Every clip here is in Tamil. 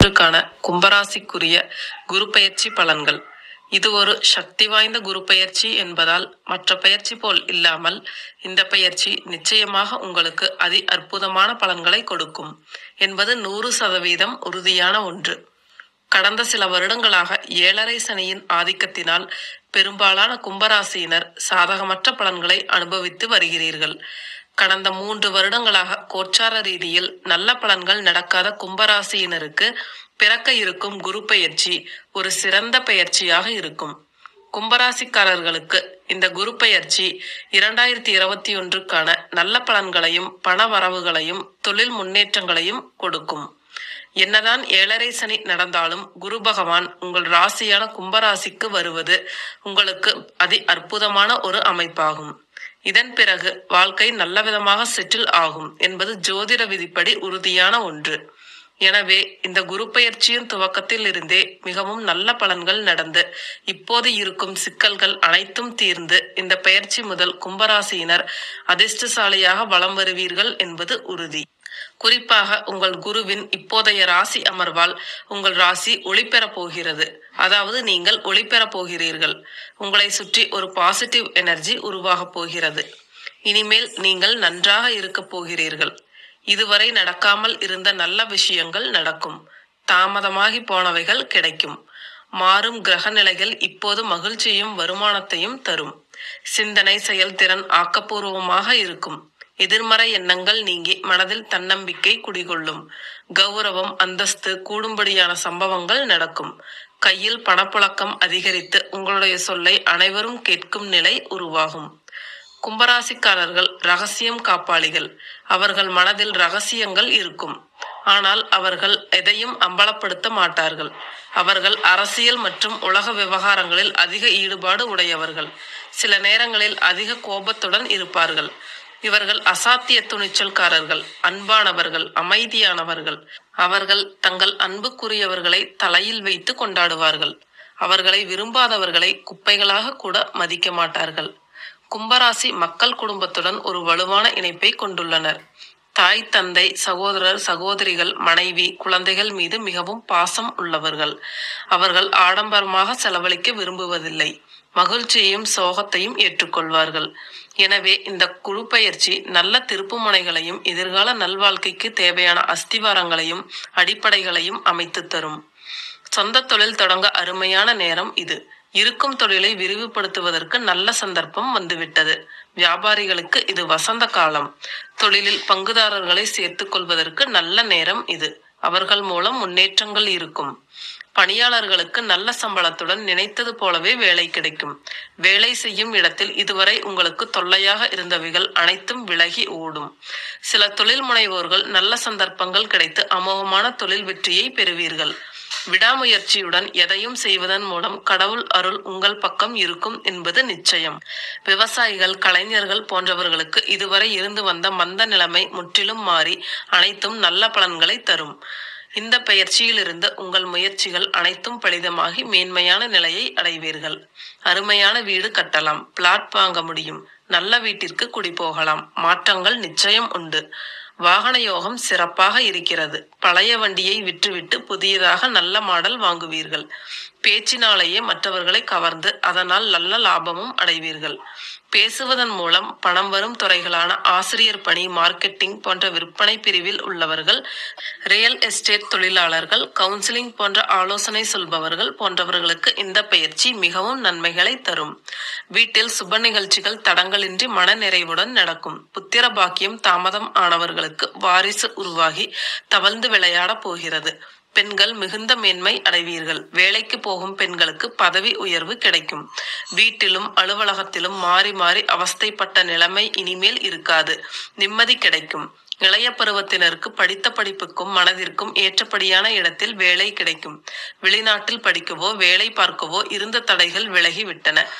க்கான கும்பராசிக்குரிய குரு பெயர்ச்சி பலன்கள் இது ஒரு சக்தி வாய்ந்த குரு பெயர்ச்சி என்பதால் மற்ற பெயர்ச்சி போல் இல்லாமல் இந்த பெயர்ச்சி நிச்சயமாக உங்களுக்கு அதி அற்புதமான பலன்களை கொடுக்கும் என்பது நூறு சதவீதம் உறுதியான ஒன்று கடந்த சில வருடங்களாக ஏழரை சனியின் ஆதிக்கத்தினால் பெரும்பாலான கும்பராசியினர் சாதகமற்ற பலன்களை அனுபவித்து வருகிறீர்கள் கடந்த மூன்று வருடங்களாக கோச்சார ரீதியில் நல்ல பலன்கள் நடக்காத கும்பராசியினருக்கு பிறக்க இருக்கும் குரு பெயர்ச்சி ஒரு சிறந்த பெயர்ச்சியாக இருக்கும் கும்பராசிக்காரர்களுக்கு இந்த குரு பெயர்ச்சி இரண்டாயிரத்தி இருபத்தி ஒன்றுக்கான நல்ல பலன்களையும் பண வரவுகளையும் தொழில் முன்னேற்றங்களையும் கொடுக்கும் என்னதான் ஏழரை சனி நடந்தாலும் குரு பகவான் உங்கள் ராசியான கும்பராசிக்கு வருவது உங்களுக்கு அதி அற்புதமான ஒரு அமைப்பாகும் இதன் பிறகு வாழ்க்கை நல்ல விதமாக செட்டில் ஆகும் என்பது ஜோதிட விதிப்படி உறுதியான ஒன்று எனவே இந்த குரு பெயர்ச்சியின் துவக்கத்தில் இருந்தே மிகவும் நல்ல பலன்கள் நடந்து இப்போது இருக்கும் சிக்கல்கள் அனைத்தும் தீர்ந்து இந்த பெயர்ச்சி முதல் கும்பராசியினர் அதிர்ஷ்டசாலியாக வலம் வருவீர்கள் என்பது உறுதி குறிப்பாக உங்கள் குருவின் இப்போதைய ராசி அமர்வால் உங்கள் ராசி ஒளி பெறப் போகிறது அதாவது நீங்கள் ஒளி பெறப் போகிறீர்கள் உங்களை சுற்றி ஒரு பாசிட்டிவ் எனர்ஜி உருவாகப் போகிறது இனிமேல் நீங்கள் நன்றாக இருக்கப் போகிறீர்கள் இதுவரை நடக்காமல் இருந்த நல்ல விஷயங்கள் நடக்கும் தாமதமாகி போனவைகள் கிடைக்கும் மாறும் கிரக நிலைகள் இப்போது மகிழ்ச்சியும் வருமானத்தையும் தரும் சிந்தனை செயல்திறன் ஆக்கப்பூர்வமாக இருக்கும் எதிர்மறை எண்ணங்கள் நீங்கி மனதில் தன்னம்பிக்கை குடிகொள்ளும் கௌரவம் அந்தஸ்து கூடும்படியான சம்பவங்கள் நடக்கும் கையில் பணப்புழக்கம் அதிகரித்து உங்களுடைய சொல்லை அனைவரும் கேட்கும் நிலை உருவாகும் கும்பராசிக்காரர்கள் ரகசியம் காப்பாளிகள் அவர்கள் மனதில் ரகசியங்கள் இருக்கும் ஆனால் அவர்கள் எதையும் அம்பலப்படுத்த மாட்டார்கள் அவர்கள் அரசியல் மற்றும் உலக விவகாரங்களில் அதிக ஈடுபாடு உடையவர்கள் சில நேரங்களில் அதிக கோபத்துடன் இருப்பார்கள் இவர்கள் அசாத்திய துணிச்சல்காரர்கள் அன்பானவர்கள் அமைதியானவர்கள் அவர்கள் தங்கள் அன்புக்குரியவர்களை தலையில் வைத்து கொண்டாடுவார்கள் அவர்களை விரும்பாதவர்களை குப்பைகளாக கூட மதிக்க மாட்டார்கள் கும்பராசி மக்கள் குடும்பத்துடன் ஒரு வலுவான இணைப்பை கொண்டுள்ளனர் தாய் தந்தை சகோதரர் சகோதரிகள் மனைவி குழந்தைகள் மீது மிகவும் பாசம் உள்ளவர்கள் அவர்கள் ஆடம்பரமாக செலவழிக்க விரும்புவதில்லை மகிழ்ச்சியையும் சோகத்தையும் ஏற்றுக்கொள்வார்கள் எனவே இந்த குழு பயிற்சி நல்ல திருப்புமுனைகளையும் எதிர்கால நல்வாழ்க்கைக்கு தேவையான அஸ்திவாரங்களையும் அடிப்படைகளையும் அமைத்து தரும் சொந்த தொழில் தொடங்க அருமையான நேரம் இது இருக்கும் தொழிலை விரிவுபடுத்துவதற்கு நல்ல சந்தர்ப்பம் வந்துவிட்டது வியாபாரிகளுக்கு இது வசந்த காலம் தொழிலில் பங்குதாரர்களை சேர்த்துக் கொள்வதற்கு நல்ல நேரம் இது அவர்கள் மூலம் முன்னேற்றங்கள் இருக்கும் பணியாளர்களுக்கு நல்ல சம்பளத்துடன் நினைத்தது போலவே வேலை கிடைக்கும் வேலை செய்யும் இடத்தில் இதுவரை உங்களுக்கு தொல்லையாக இருந்தவைகள் அனைத்தும் விலகி ஓடும் சில தொழில் முனைவோர்கள் நல்ல சந்தர்ப்பங்கள் கிடைத்து அமோகமான தொழில் வெற்றியை பெறுவீர்கள் விடாமுயற்சியுடன் எதையும் செய்வதன் மூலம் கடவுள் அருள் உங்கள் பக்கம் இருக்கும் என்பது நிச்சயம் விவசாயிகள் கலைஞர்கள் போன்றவர்களுக்கு இதுவரை இருந்து வந்த மந்த நிலைமை முற்றிலும் மாறி அனைத்தும் நல்ல பலன்களை தரும் இந்த பயிற்சியிலிருந்து உங்கள் முயற்சிகள் அனைத்தும் பலிதமாகி மேன்மையான நிலையை அடைவீர்கள் அருமையான வீடு கட்டலாம் பிளாட் வாங்க முடியும் நல்ல வீட்டிற்கு குடி போகலாம் மாற்றங்கள் நிச்சயம் உண்டு வாகன யோகம் சிறப்பாக இருக்கிறது பழைய வண்டியை விற்றுவிட்டு புதியதாக நல்ல மாடல் வாங்குவீர்கள் பேச்சினாலேயே மற்றவர்களை கவர்ந்து அதனால் நல்ல லாபமும் அடைவீர்கள் பேசுவதன் மூலம் பணம் வரும் துறைகளான ஆசிரியர் பணி மார்க்கெட்டிங் போன்ற விற்பனை பிரிவில் உள்ளவர்கள் ரியல் எஸ்டேட் தொழிலாளர்கள் கவுன்சிலிங் போன்ற ஆலோசனை சொல்பவர்கள் போன்றவர்களுக்கு இந்த பயிற்சி மிகவும் நன்மைகளை தரும் வீட்டில் சுப நிகழ்ச்சிகள் தடங்களின்றி மன நிறைவுடன் நடக்கும் புத்திர பாக்கியம் தாமதம் ஆனவர்களுக்கு வாரிசு உருவாகி தவழ்ந்து விளையாட போகிறது பெண்கள் மிகுந்த மேன்மை அடைவீர்கள் வேலைக்கு போகும் பெண்களுக்கு பதவி உயர்வு கிடைக்கும் வீட்டிலும் அலுவலகத்திலும் மாறி மாறி அவஸ்தைப்பட்ட நிலைமை இனிமேல் இருக்காது நிம்மதி கிடைக்கும் இளைய பருவத்தினருக்கு படித்த படிப்புக்கும் மனதிற்கும் ஏற்றபடியான இடத்தில் வேலை கிடைக்கும் வெளிநாட்டில் படிக்கவோ வேலை பார்க்கவோ இருந்த தடைகள் விலகி விட்டன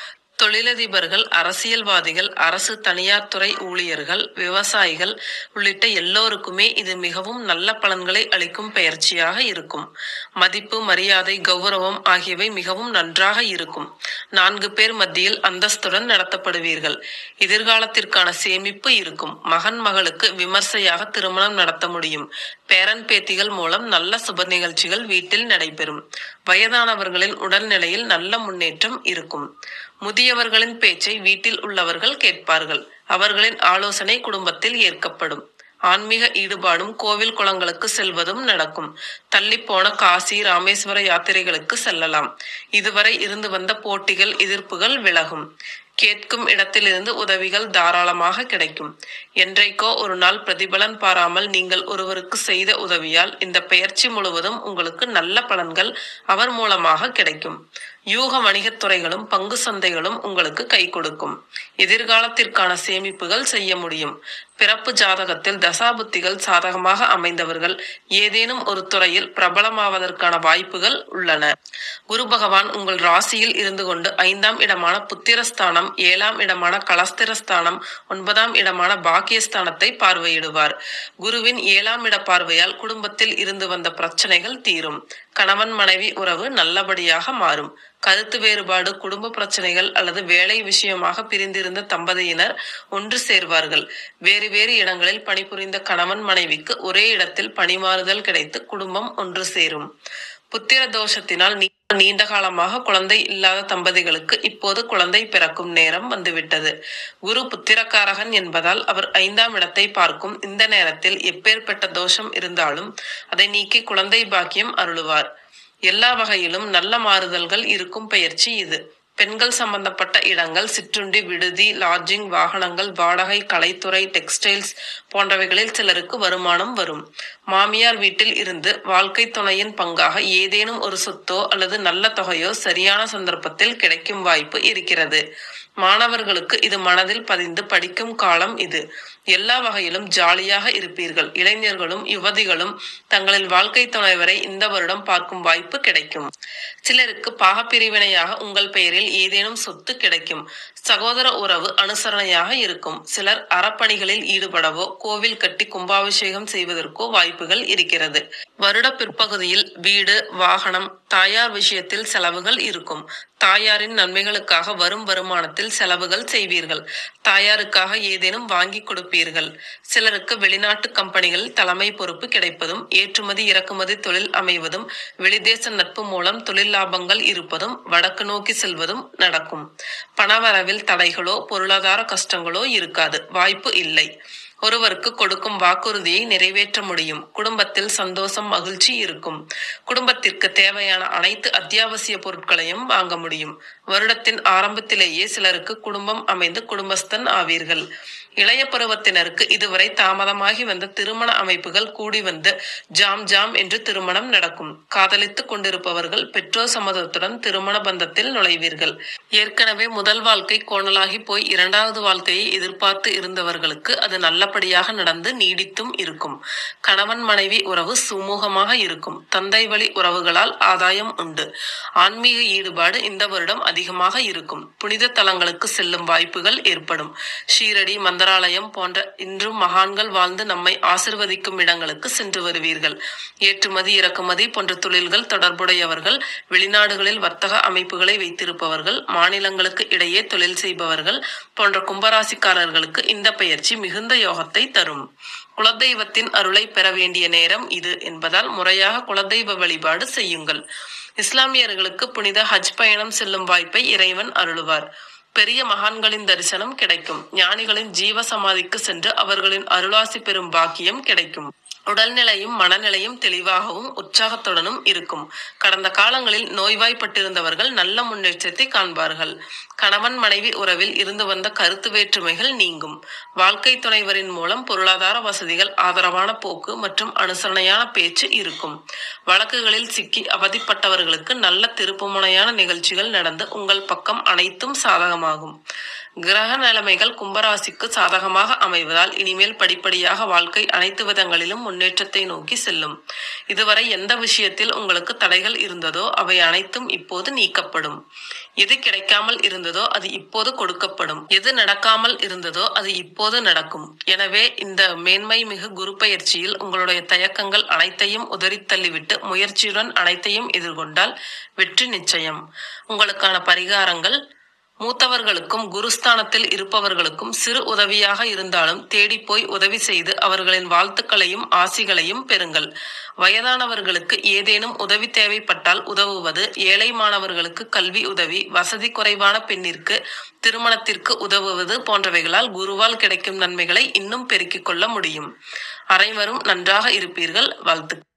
தொழிலதிபர்கள் அரசியல்வாதிகள் அரசு தனியார் துறை ஊழியர்கள் விவசாயிகள் உள்ளிட்ட எல்லோருக்குமே இது மிகவும் நல்ல பலன்களை அளிக்கும் பெயர்ச்சியாக இருக்கும் மதிப்பு மரியாதை கௌரவம் ஆகியவை மிகவும் நன்றாக இருக்கும் நான்கு பேர் மத்தியில் அந்தஸ்துடன் நடத்தப்படுவீர்கள் எதிர்காலத்திற்கான சேமிப்பு இருக்கும் மகன் மகளுக்கு விமர்சையாக திருமணம் நடத்த முடியும் பேரன் பேத்திகள் மூலம் நல்ல சுப நிகழ்ச்சிகள் வீட்டில் நடைபெறும் வயதானவர்களின் உடல்நிலையில் நல்ல முன்னேற்றம் இருக்கும் முதியவர்களின் பேச்சை வீட்டில் உள்ளவர்கள் கேட்பார்கள் அவர்களின் ஆலோசனை குடும்பத்தில் ஏற்கப்படும் ஆன்மீக ஈடுபாடும் கோவில் குளங்களுக்கு செல்வதும் நடக்கும் தள்ளிப்போன காசி ராமேஸ்வர யாத்திரைகளுக்கு செல்லலாம் இதுவரை இருந்து வந்த போட்டிகள் எதிர்ப்புகள் விலகும் கேட்கும் இடத்திலிருந்து உதவிகள் தாராளமாக கிடைக்கும் என்றைக்கோ ஒரு நாள் பிரதிபலன் பாராமல் நீங்கள் ஒருவருக்கு செய்த உதவியால் இந்த பெயர்ச்சி முழுவதும் உங்களுக்கு நல்ல பலன்கள் அவர் மூலமாக கிடைக்கும் யூக வணிகத் துறைகளும் பங்கு சந்தைகளும் உங்களுக்கு கை கொடுக்கும் எதிர்காலத்திற்கான சேமிப்புகள் செய்ய முடியும் பிறப்பு ஜாதகத்தில் தசாபுத்திகள் சாதகமாக அமைந்தவர்கள் ஏதேனும் ஒரு துறையில் பிரபலமாவதற்கான வாய்ப்புகள் உள்ளன குரு பகவான் உங்கள் ராசியில் இருந்து கொண்டு ஐந்தாம் இடமான புத்திரஸ்தானம் ஏழாம் இடமான கலஸ்திரஸ்தானம் ஒன்பதாம் இடமான பாக்கியஸ்தானத்தை பார்வையிடுவார் குருவின் ஏழாம் இட பார்வையால் குடும்பத்தில் இருந்து வந்த பிரச்சனைகள் தீரும் கணவன் மனைவி உறவு நல்லபடியாக மாறும் கருத்து வேறுபாடு குடும்ப பிரச்சனைகள் அல்லது வேலை விஷயமாக பிரிந்திருந்த தம்பதியினர் ஒன்று சேர்வார்கள் வேறு வேறு இடங்களில் பணிபுரிந்த கணவன் மனைவிக்கு ஒரே இடத்தில் பணிமாறுதல் கிடைத்து குடும்பம் ஒன்று சேரும் புத்திர தோஷத்தினால் நீ- நீண்ட காலமாக குழந்தை இல்லாத தம்பதிகளுக்கு இப்போது குழந்தை பிறக்கும் நேரம் வந்துவிட்டது குரு புத்திரக்காரகன் என்பதால் அவர் ஐந்தாம் இடத்தை பார்க்கும் இந்த நேரத்தில் எப்பேற்பட்ட தோஷம் இருந்தாலும் அதை நீக்கி குழந்தை பாக்கியம் அருளுவார் எல்லா வகையிலும் நல்ல மாறுதல்கள் இருக்கும் பயிற்சி இது பெண்கள் சம்பந்தப்பட்ட இடங்கள் சிற்றுண்டி விடுதி லாட்ஜிங் வாகனங்கள் வாடகை கலைத்துறை டெக்ஸ்டைல்ஸ் போன்றவைகளில் சிலருக்கு வருமானம் வரும் மாமியார் வீட்டில் இருந்து வாழ்க்கை துணையின் பங்காக ஏதேனும் ஒரு சொத்தோ அல்லது நல்ல தொகையோ சரியான சந்தர்ப்பத்தில் கிடைக்கும் வாய்ப்பு இருக்கிறது மாணவர்களுக்கு இது மனதில் பதிந்து படிக்கும் காலம் இது எல்லா வகையிலும் ஜாலியாக இருப்பீர்கள் இளைஞர்களும் யுவதிகளும் தங்களின் வாழ்க்கை துணைவரை இந்த வருடம் பார்க்கும் வாய்ப்பு கிடைக்கும் சிலருக்கு பாகப்பிரிவினையாக உங்கள் பெயரில் ஏதேனும் சொத்து கிடைக்கும் சகோதர உறவு அனுசரணையாக இருக்கும் சிலர் அறப்பணிகளில் ஈடுபடவோ கோவில் கட்டி கும்பாபிஷேகம் செய்வதற்கோ வாய்ப்புகள் இருக்கிறது வருட பிற்பகுதியில் வீடு வாகனம் தாயார் விஷயத்தில் செலவுகள் இருக்கும் தாயாரின் நன்மைகளுக்காக வரும் வருமானத்தில் செலவுகள் செய்வீர்கள் தாயாருக்காக ஏதேனும் வாங்கி கொடுப்பீர்கள் சிலருக்கு வெளிநாட்டு கம்பெனிகளில் தலைமை பொறுப்பு கிடைப்பதும் ஏற்றுமதி இறக்குமதி தொழில் அமைவதும் வெளிதேச நட்பு மூலம் தொழில் லாபங்கள் இருப்பதும் வடக்கு நோக்கி செல்வதும் நடக்கும் பணவரவில் தடைகளோ பொருளாதார கஷ்டங்களோ இருக்காது வாய்ப்பு இல்லை ஒருவருக்கு கொடுக்கும் வாக்குறுதியை நிறைவேற்ற முடியும் குடும்பத்தில் சந்தோஷம் மகிழ்ச்சி இருக்கும் குடும்பத்திற்கு தேவையான அனைத்து அத்தியாவசிய பொருட்களையும் வாங்க முடியும் வருடத்தின் ஆரம்பத்திலேயே சிலருக்கு குடும்பம் அமைந்து குடும்பஸ்தன் ஆவீர்கள் இளைய பருவத்தினருக்கு இதுவரை தாமதமாகி வந்த திருமண அமைப்புகள் கூடி வந்து ஜாம் ஜாம் என்று திருமணம் நடக்கும் காதலித்துக் கொண்டிருப்பவர்கள் பெற்றோர் சம்மதத்துடன் திருமண பந்தத்தில் நுழைவீர்கள் ஏற்கனவே முதல் வாழ்க்கை கோணலாகி போய் இரண்டாவது வாழ்க்கையை எதிர்பார்த்து இருந்தவர்களுக்கு அது நல்லபடியாக நடந்து நீடித்தும் இருக்கும் கணவன் மனைவி உறவு சுமூகமாக இருக்கும் தந்தை வழி உறவுகளால் ஆதாயம் உண்டு ஆன்மீக ஈடுபாடு இந்த வருடம் அதிகமாக இருக்கும் புனித தலங்களுக்கு செல்லும் வாய்ப்புகள் ஏற்படும் ஷீரடி மந்தராலயம் போன்ற இன்றும் மகான்கள் வாழ்ந்து நம்மை ஆசிர்வதிக்கும் இடங்களுக்கு சென்று வருவீர்கள் ஏற்றுமதி இறக்குமதி போன்ற தொழில்கள் தொடர்புடையவர்கள் வெளிநாடுகளில் வர்த்தக அமைப்புகளை வைத்திருப்பவர்கள் மாநிலங்களுக்கு இடையே தொழில் செய்பவர்கள் போன்ற கும்பராசிக்காரர்களுக்கு இந்த பயிற்சி மிகுந்த யோகத்தை தரும் குலதெய்வத்தின் அருளை பெற வேண்டிய நேரம் இது என்பதால் முறையாக குலதெய்வ வழிபாடு செய்யுங்கள் இஸ்லாமியர்களுக்கு புனித ஹஜ் பயணம் செல்லும் வாய்ப்பை இறைவன் அருளுவார் பெரிய மகான்களின் தரிசனம் கிடைக்கும் ஞானிகளின் ஜீவ சமாதிக்கு சென்று அவர்களின் அருளாசி பெறும் பாக்கியம் கிடைக்கும் உடல்நிலையும் மனநிலையும் தெளிவாகவும் உற்சாகத்துடனும் இருக்கும் கடந்த காலங்களில் நோய்வாய்ப்பட்டிருந்தவர்கள் நல்ல முன்னேற்றத்தை காண்பார்கள் கணவன் மனைவி உறவில் இருந்து வந்த கருத்து வேற்றுமைகள் நீங்கும் வாழ்க்கை துணைவரின் மூலம் பொருளாதார வசதிகள் ஆதரவான போக்கு மற்றும் அனுசரணையான பேச்சு இருக்கும் வழக்குகளில் சிக்கி அவதிப்பட்டவர்களுக்கு நல்ல திருப்புமுனையான நிகழ்ச்சிகள் நடந்து உங்கள் பக்கம் அனைத்தும் சாதகமாகும் கிரக நிலைமைகள் கும்பராசிக்கு சாதகமாக அமைவதால் இனிமேல் படிப்படியாக வாழ்க்கை அனைத்து விதங்களிலும் முன்னேற்றத்தை நோக்கி செல்லும் இதுவரை எந்த விஷயத்தில் உங்களுக்கு தடைகள் இருந்ததோ அவை அனைத்தும் இப்போது நீக்கப்படும் எது கிடைக்காமல் இருந்ததோ அது இப்போது கொடுக்கப்படும் எது நடக்காமல் இருந்ததோ அது இப்போது நடக்கும் எனவே இந்த மேன்மை மிகு குரு பயிற்சியில் உங்களுடைய தயக்கங்கள் அனைத்தையும் உதறி தள்ளிவிட்டு முயற்சியுடன் அனைத்தையும் எதிர்கொண்டால் வெற்றி நிச்சயம் உங்களுக்கான பரிகாரங்கள் மூத்தவர்களுக்கும் குருஸ்தானத்தில் இருப்பவர்களுக்கும் சிறு உதவியாக இருந்தாலும் தேடி போய் உதவி செய்து அவர்களின் வாழ்த்துக்களையும் ஆசிகளையும் பெறுங்கள் வயதானவர்களுக்கு ஏதேனும் உதவி தேவைப்பட்டால் உதவுவது ஏழை மாணவர்களுக்கு கல்வி உதவி வசதி குறைவான பெண்ணிற்கு திருமணத்திற்கு உதவுவது போன்றவைகளால் குருவால் கிடைக்கும் நன்மைகளை இன்னும் பெருக்கிக் கொள்ள முடியும் அனைவரும் நன்றாக இருப்பீர்கள் வாழ்த்து